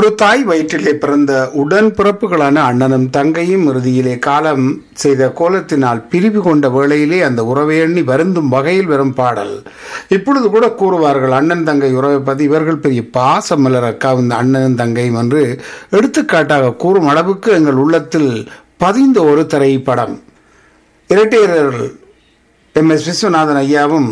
ஒரு தாய் வயிற்றிலே பிறந்த உடன் பிறப்புகளான அண்ணனும் தங்கையும் இறுதியிலே காலம் செய்த கோலத்தினால் பிரிவு கொண்ட வேளையிலே அந்த உறவை எண்ணி வருந்தும் வகையில் வரும் பாடல் இப்பொழுது கூட கூறுவார்கள் அண்ணன் தங்கை உறவை பற்றி இவர்கள் பெரிய பாச மலர் அக்கா இந்த அண்ணனும் தங்கையும் என்று எடுத்துக்காட்டாக கூறும் அளவுக்கு எங்கள் உள்ளத்தில் பதிந்த ஒரு திரைப்படம் இரட்டையர்கள் எம் எஸ் விஸ்வநாதன் ஐயாவும்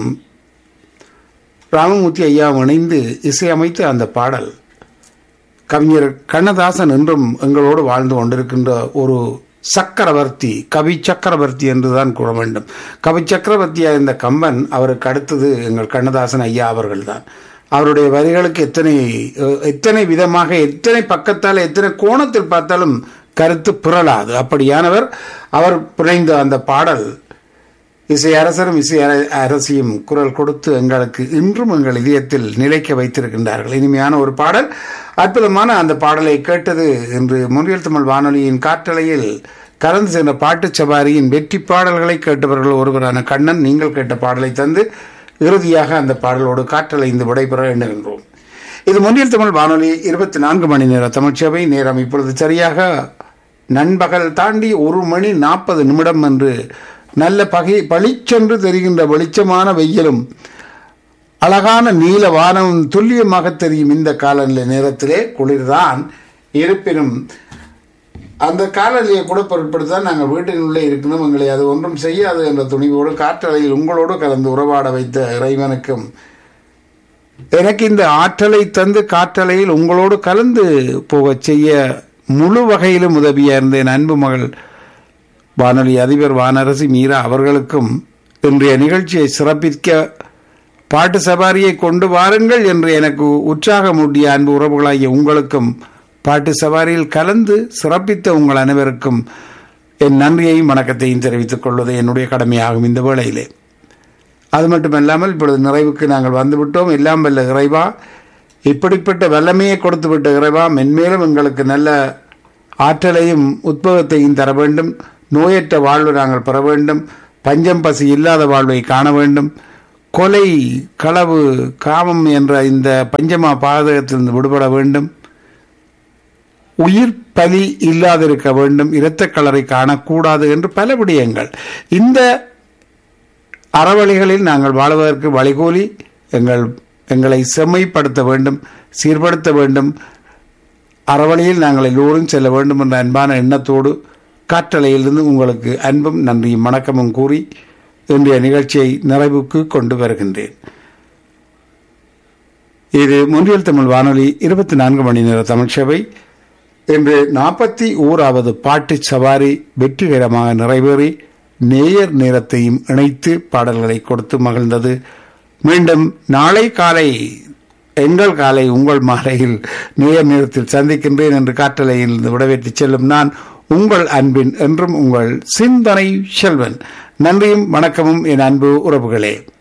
ராமமூர்த்தி ஐயாவும் இணைந்து இசையமைத்த அந்த பாடல் கவிஞர் கண்ணதாசன் என்றும் எங்களோடு வாழ்ந்து கொண்டிருக்கின்ற ஒரு சக்கரவர்த்தி கவி சக்கரவர்த்தி என்றுதான் கூற வேண்டும் கவி சக்கரவர்த்தியாக இருந்த கம்பன் அவருக்கு அடுத்தது எங்கள் கண்ணதாசன் ஐயா அவர்கள்தான் அவருடைய வரிகளுக்கு எத்தனை எத்தனை விதமாக எத்தனை பக்கத்தால் எத்தனை கோணத்தில் பார்த்தாலும் கருத்து புரளாது அப்படியானவர் அவர் புனைந்த அந்த பாடல் இசை அரசரும் இசை அரசியும் குரல் கொடுத்து எங்களுக்கு இன்றும் எங்கள் இதயத்தில் நிலைக்க வைத்திருக்கின்றார்கள் இனிமையான ஒரு பாடல் அற்புதமான அந்த பாடலை கேட்டது என்று முன்றியல் தமிழ் வானொலியின் காற்றலையில் கலந்து சென்ற பாட்டு சவாரியின் வெற்றி பாடல்களை கேட்டவர்கள் ஒருவரான கண்ணன் நீங்கள் கேட்ட பாடலை தந்து இறுதியாக அந்த பாடலோடு காற்றலைந்து விடைபெற எண்ணுகின்றோம் இது முன்னில் தமிழ் வானொலி இருபத்தி நான்கு மணி நேர தமிழ்ச்சபை நேரம் இப்பொழுது சரியாக நண்பகல் தாண்டி ஒரு மணி நாற்பது நிமிடம் என்று நல்ல பகை பளிச்சென்று தெரிகின்ற வெளிச்சமான வெயிலும் அழகான நீல வானம் துல்லியமாக தெரியும் இந்த காலநிலை நேரத்திலே குளிர்தான் இருப்பினும் அந்த காலநிலையை கூட பொருட்படுத்தான் நாங்கள் வீட்டினுள்ளே இருக்கணும் எங்களை அது ஒன்றும் செய்யாது என்ற துணிவோடு காற்றலையில் உங்களோடு கலந்து உறவாட வைத்த இறைவனுக்கும் எனக்கு இந்த ஆற்றலை தந்து காற்றலையில் உங்களோடு கலந்து போகச் செய்ய முழு வகையிலும் உதவியா இருந்த என் அன்பு மகள் வானொலி அதிபர் வானரசி மீரா அவர்களுக்கும் இன்றைய நிகழ்ச்சியை சிறப்பிக்க பாட்டு சவாரியை கொண்டு வாருங்கள் என்று எனக்கு உற்சாகமூட்டிய அன்பு உறவுகளாகிய உங்களுக்கும் பாட்டு சவாரியில் கலந்து சிறப்பித்த உங்கள் அனைவருக்கும் என் நன்றியையும் வணக்கத்தையும் தெரிவித்துக் கொள்வது என்னுடைய கடமையாகும் இந்த வேளையிலே அது மட்டுமல்லாமல் இப்பொழுது நிறைவுக்கு நாங்கள் வந்துவிட்டோம் எல்லாம் வல்ல இறைவா இப்படிப்பட்ட வல்லமையை கொடுத்து விட்ட இறைவா மென்மேலும் எங்களுக்கு நல்ல ஆற்றலையும் உத்பவத்தையும் தர வேண்டும் நோயற்ற வாழ்வு நாங்கள் பெற வேண்டும் பஞ்சம் பசி இல்லாத வாழ்வை காண வேண்டும் கொலை களவு காமம் என்ற இந்த பஞ்சமா பாதகத்திலிருந்து விடுபட வேண்டும் உயிர் பலி இல்லாதிருக்க வேண்டும் இரத்த கலரை காணக்கூடாது என்று பல விடயங்கள் இந்த அறவழிகளில் நாங்கள் வாழ்வதற்கு வழிகோலி எங்கள் எங்களை செம்மைப்படுத்த வேண்டும் சீர்படுத்த வேண்டும் அறவழியில் நாங்கள் எல்லோரும் செல்ல வேண்டும் என்ற அன்பான எண்ணத்தோடு காற்றலையிலிருந்து உங்களுக்கு அன்பும் நன்றியும் வணக்கமும் கூறி இன்றைய நிகழ்ச்சியை நிறைவுக்கு கொண்டு வருகின்றேன் இது முன்றியல் தமிழ் வானொலி இருபத்தி நான்கு மணி நேர தமிழ்ச்சபை இன்று நாற்பத்தி ஓராவது பாட்டு சவாரி வெற்றிகரமாக நிறைவேறி நேயர் நேரத்தையும் இணைத்து பாடல்களை கொடுத்து மகிழ்ந்தது மீண்டும் நாளை காலை எங்கள் காலை உங்கள் மாலையில் நேயர் நேரத்தில் சந்திக்கின்றேன் என்று காற்றலையில் விடவேற்றி செல்லும் நான் உங்கள் அன்பின் என்றும் உங்கள் சிந்தனை செல்வன் நன்றியும் வணக்கமும் என் அன்பு உறவுகளே